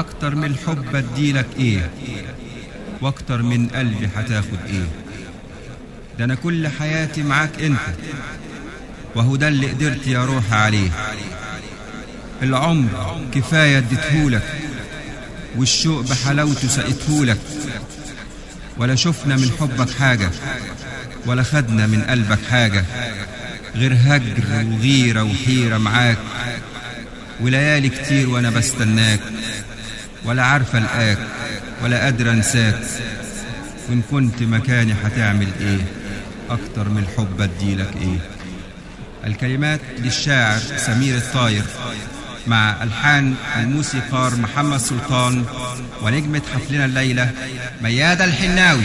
اكتر من الحب اديلك ايه واكتر من قلبي هتاخد ايه ده انا كل حياتي معاك انت وهو ده اللي قدرت يا روح عليه العمر كفاية اديتهولك والشوق بحلاوته سقيتهولك ولا شفنا من حبك حاجة ولا خدنا من قلبك حاجة غير هجر وغيرة وحيرة معاك وليالي كتير وانا بستناك ولا عارفة القاك ولا قادرة انساك وان كنت مكاني هتعمل ايه اكتر من الحب اديلك ايه الكلمات للشاعر سمير الطاير مع ألحان الموسيقار محمد سلطان ونجمة حفلنا الليلة ميادة الحناوي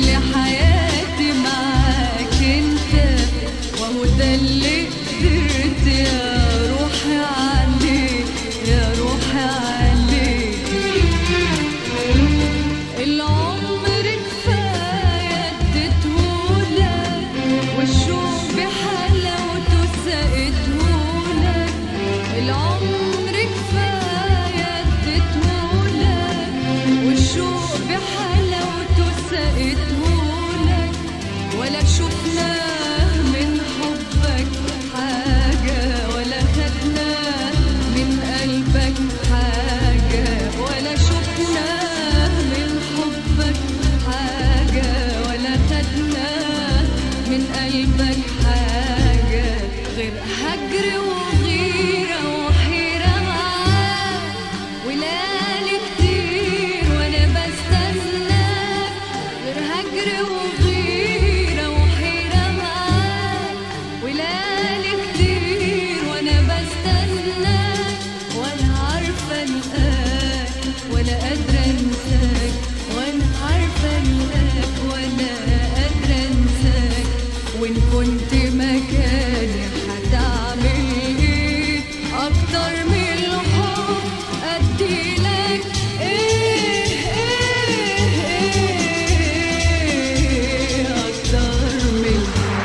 كل حياتي معاك انت وهو ده اللي قدرت يا روحي عليك يا روحي عليك العمر كفاية اديتهولك والشوق بحلاوته سقيتهولك العمر كفاية اديتهولك والشوق بحلاوته سقيتهولك ولا شفنا من حبك حاجة ولا خدنا من قلبك حاجة ولا شفنا من حبك حاجة ولا خدنا من قلبك حاجة غير هجر وغيرة وحيرة معاك وليالي كتير وانا بستناك غير هجر وغيرة وحيرة معاك وليالي كتير وانا بستناك ولا عارفة القاك ولا قادرة انساك وانا عارفة القاك ولا قادرة انساك وان كنت مكاني هتعمل ايه اكتر من الحب اديلك ايه ايه ايه اكتر من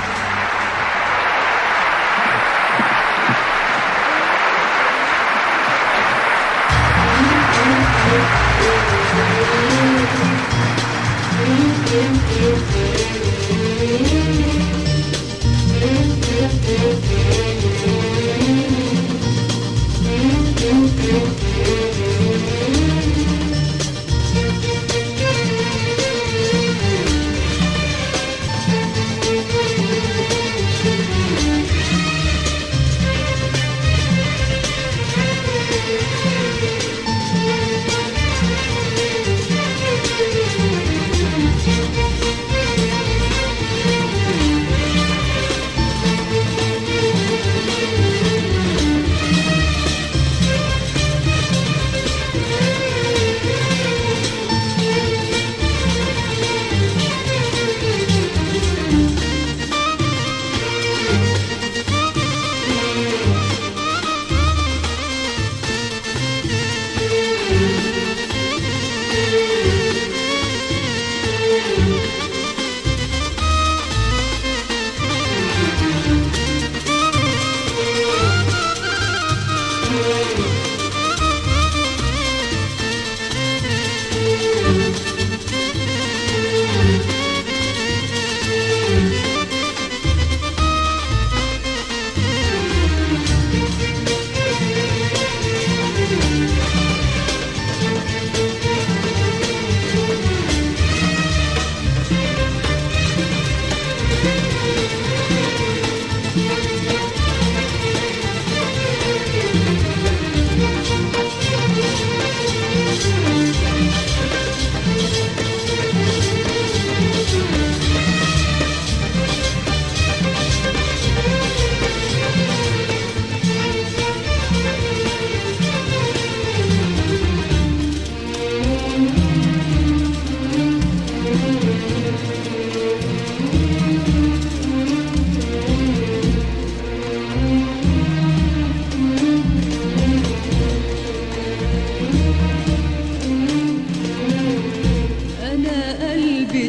انا قلبي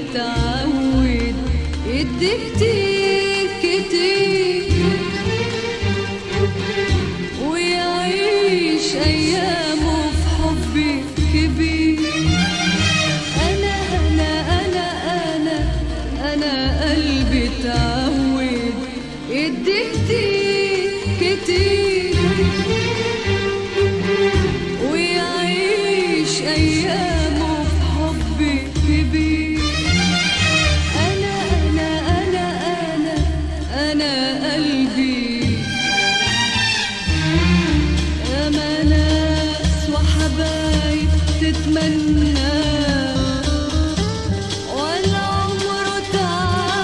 اتعود يدي كتير كتير ويعيش ايامه في حبي كبير انا انا انا انا انا قلبي اتعود يدي كتير كتير ويعيش أيامه في حبي كبير أنا أنا أنا أنا أنا قلبي أما ناس وحبايب تتمنى ولا عمره تعب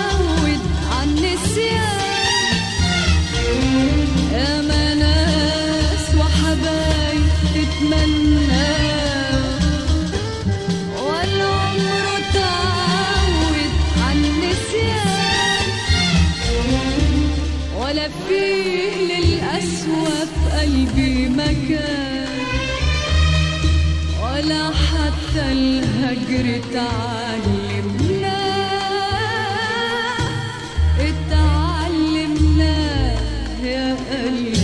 ولا فيه للقسوة في قلبي مكان ولا حتى الهجر تعلمنا اتعلمنا يا قلبي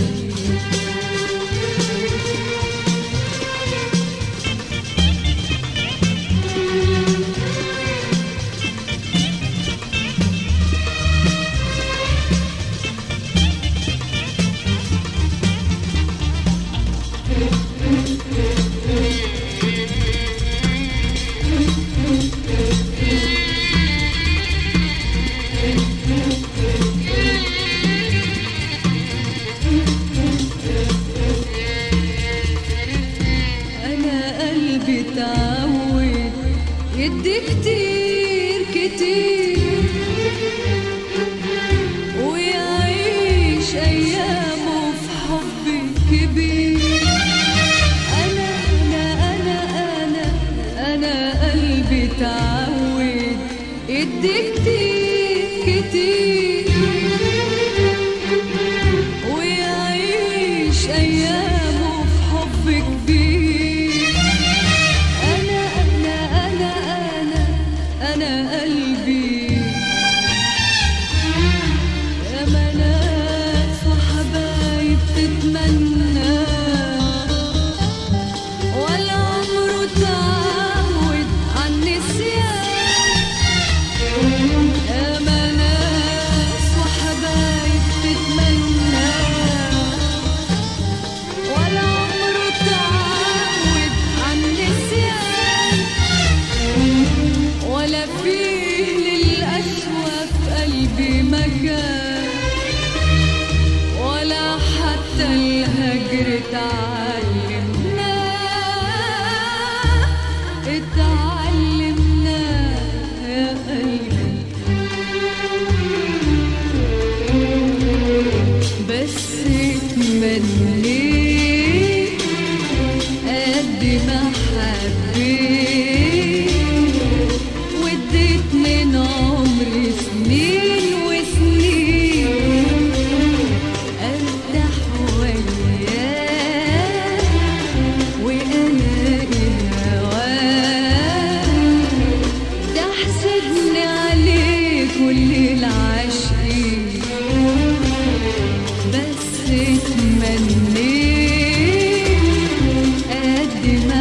أنا قلبي تعود يدي كتير كتير ويعيش أيامه في حب كبير أنا أنا أنا أنا أنا قلبي تعود يدي كتير كتير ويعيش أيامه في حب كبير أنا أنا أنا أنا أنا قلبي يا مناس وحبايب تتمنى ولا عمره تعود عن نسيان يا مناس وحبايب تتمنى ولا عمره تعود عن نسيان ولا فيه للقسوة في قلبي مكان ولا حتى الهجر تعلمنا اتعلمنا يا قلبي بس اتمنيت قد ما حبيت واديت من عمري سنين وسنين ارتاح وياك والاقي هواك تحسدني عليك كل العاشقين بس اتمنيت قد ما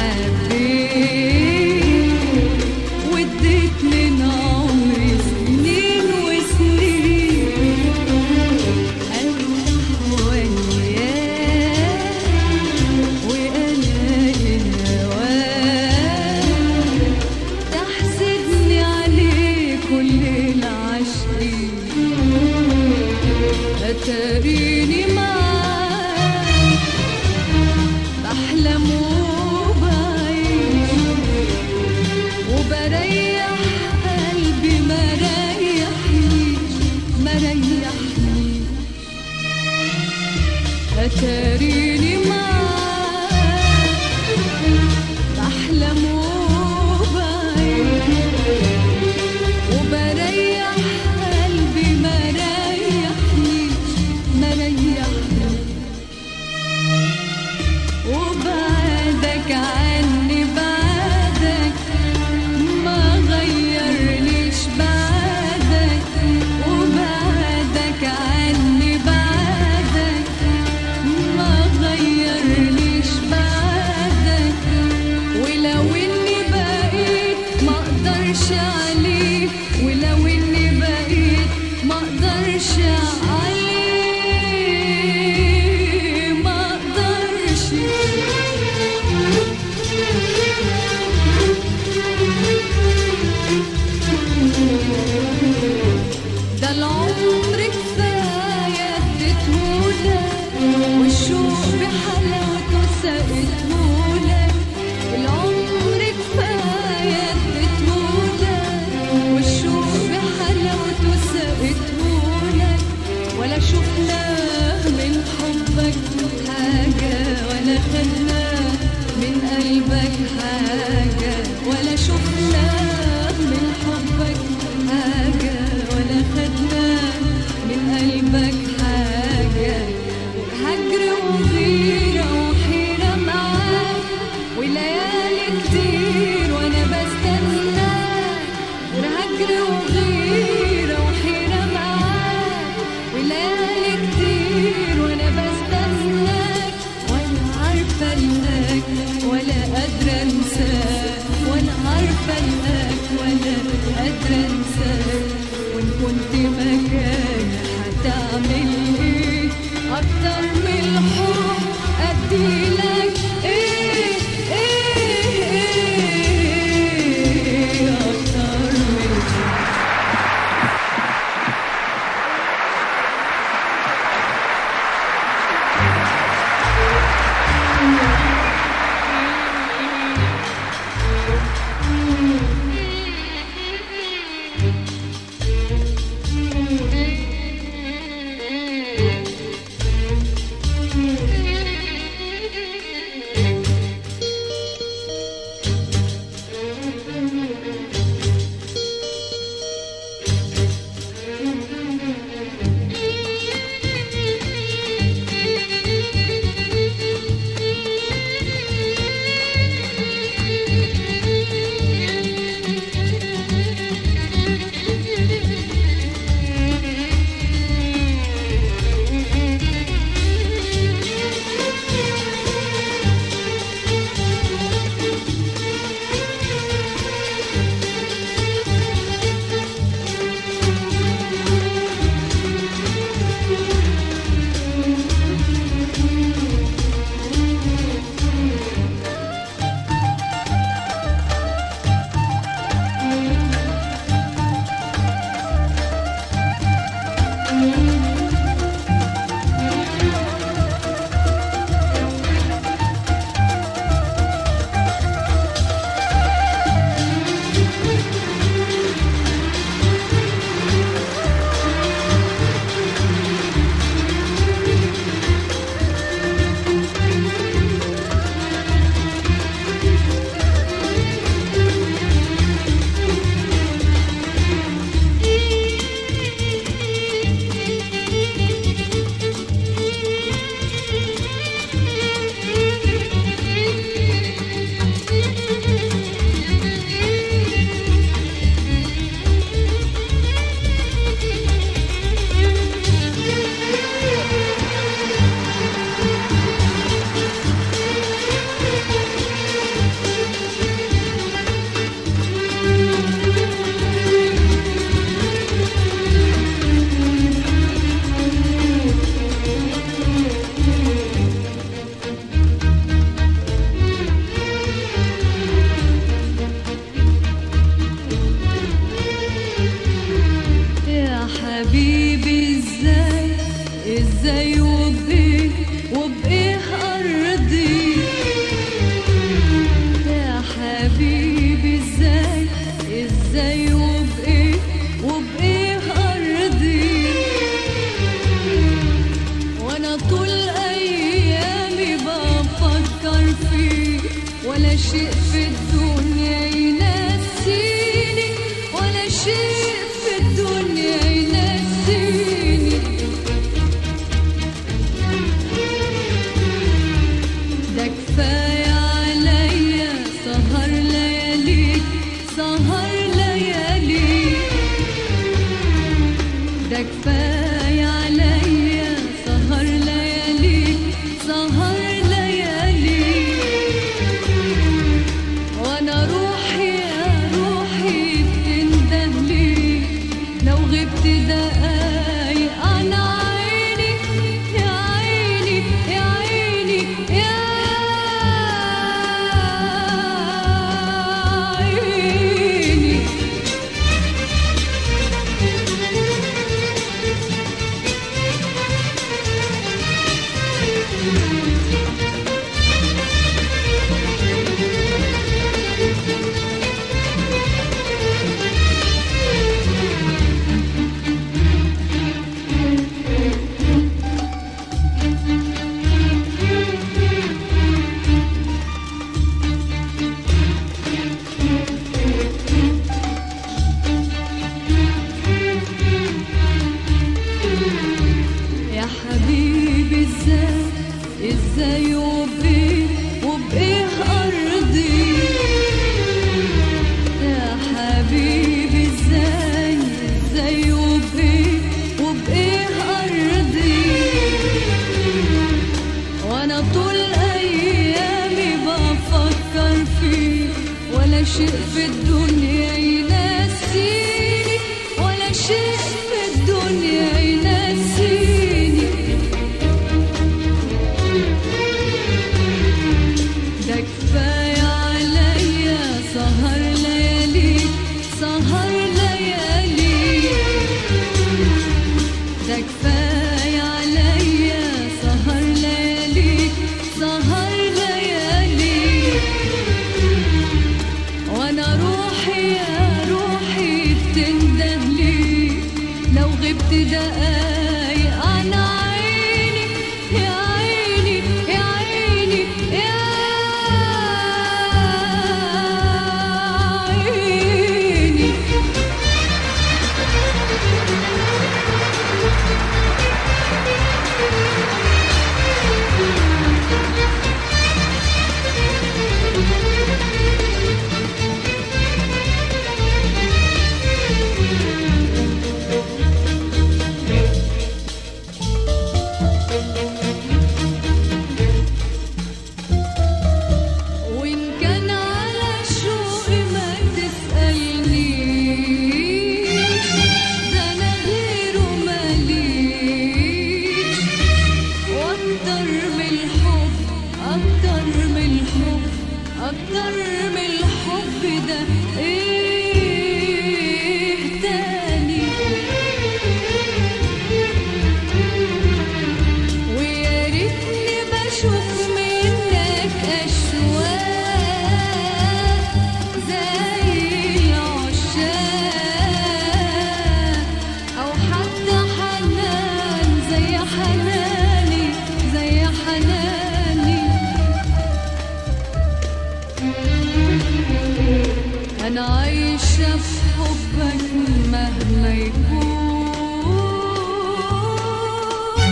حبيت واديت من عمري سنين وسنين ارتاح وياك والاقي هواك تحسدني عليه كل العاشقين اتاريني معاك بحلم وبعيش وبريح قلبي ما ريحنيش ما ريحنيش اتاريني معاك بحلم وبعيش وبريح قلبي ما ريحنيش ما ريحنيش حبيبي ازاي ازاي وبايه وبايه ارضي يا حبيبي ازاي ازاي وبايه وبايه ارضي وانا طول ايامي بفكر فيه ولا شيء في الدنيا ينسيني ولا شيء في الدنيا ينسيني ده كفاية عليا سهر لياليك سهر لياليك ده كفاية عليا سهر لياليك سهر لياليك وانا روحي يا روحي بتندهلي لو غبت دقايق عن عيني يا عيني يا عيني يا عيني يا حبيبي ازاي ازاي وبايه وبايه ارضي يا حبيبي ازاي ازاي وبايه وبايه ارضي وانا طول ايامي بفكر فيه ولا شيء في الدنيا ينسيني ولا شيء في الدنيا ينسيني ده كفاية عليا سهر لياليك سهر لياليك ده كفاية عليا سهر لياليك سهر لياليك وانا روحي يا روحي بتندهلي لو غبت دقايق عن عيني يا عيني يا عيني يا عيني وإن كان على شوقي ما تسألنيش ده أنا غيره ماليش وأكتر من الحب أكتر من الحب أكتر من الحب ده إيه تاني ويا ريتني بشوف منك أشواق زي العشاق أو حتى حنان زي حناني زي حناني أنا عايشة في حبك مهما يكون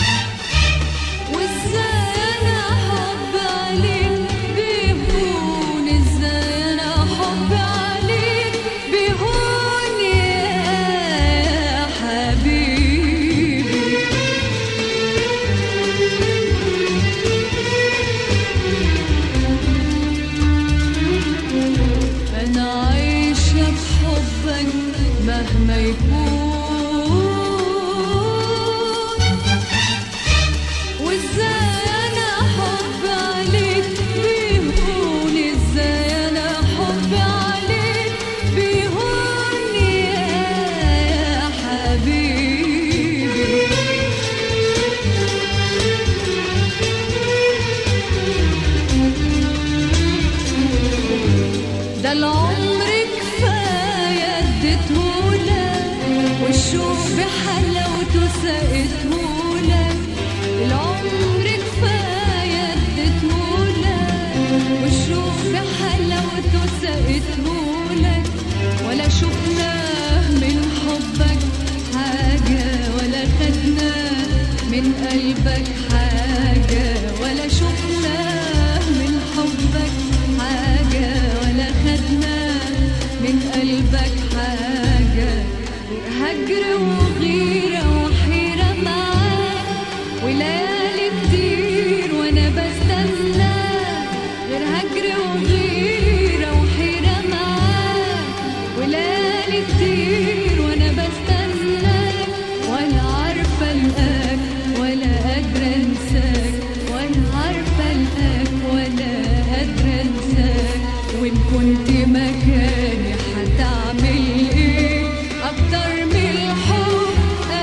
وازاي انا حب عليك بيهون ازاي انا حب عليك بيهون يا حبيبي انا عايشه بحبك مهما يكون وازاي انا حب عليك بيهون ازاي انا حب عليك بيهون يا حبيبي قلبك حاجة ولا شفنا من حبك حاجة ولا خدنا من قلبك حاجة هجر وغيرة وحيرة معاك وليالي كتير وانا بستنى غير هجر وغيرة وحيرة معاك وليالي كتير وانا بستناك ولا عارفة القاك ولا قادرة انساك ولا عارفة القاك ولا قادرة انساك وان كنت مكاني هتعمل ايه اكتر من الحب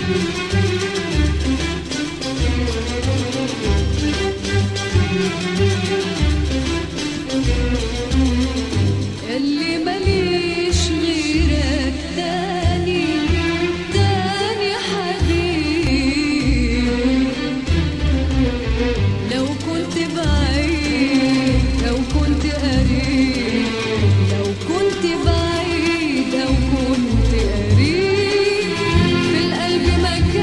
اللي ماليش غيرك تاني تاني حبيب لو كنت بعيد لو كنت قريب لو كنت بعيد لو كنت قريب في القلب مكان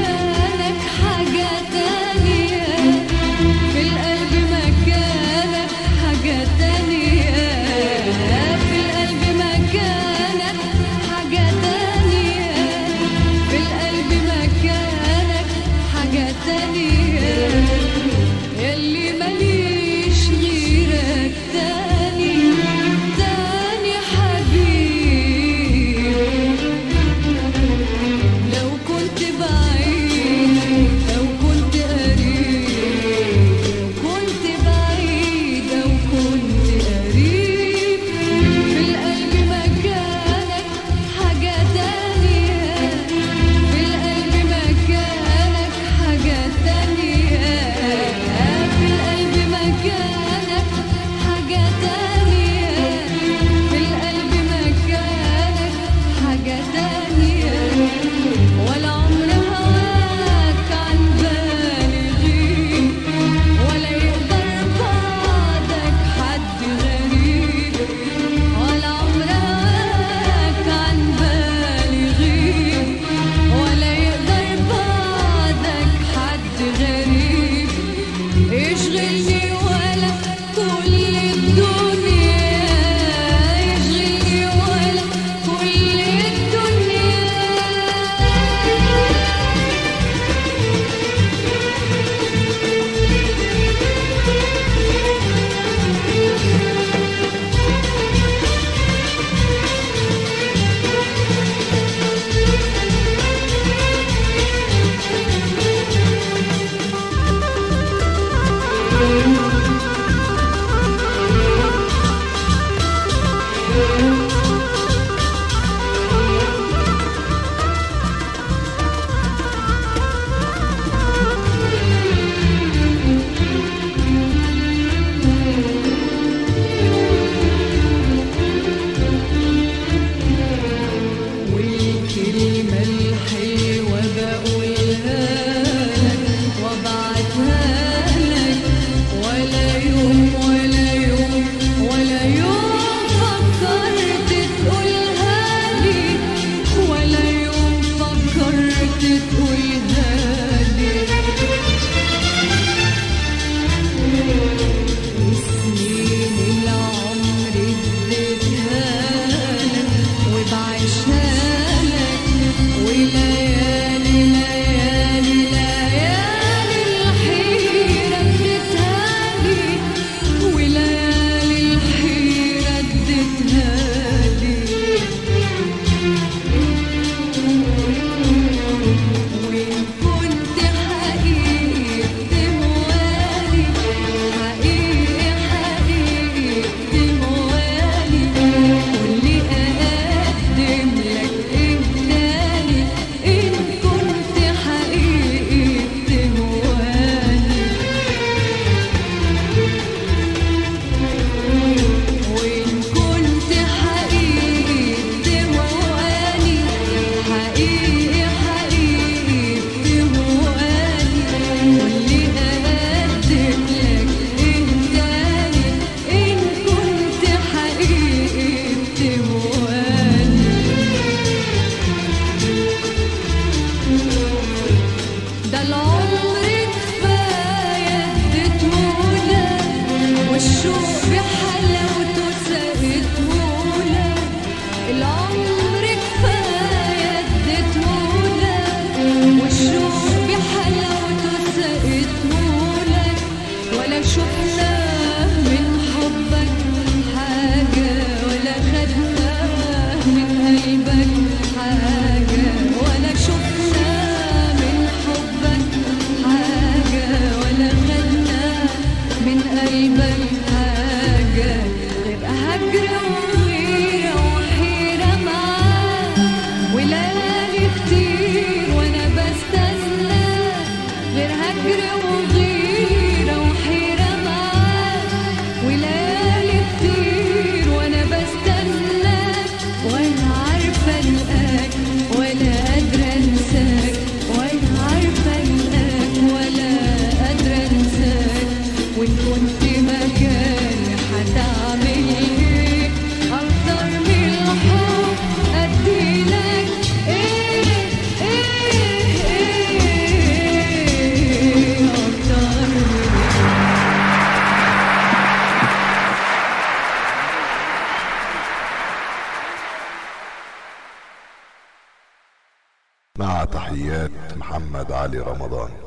محمد علي رمضان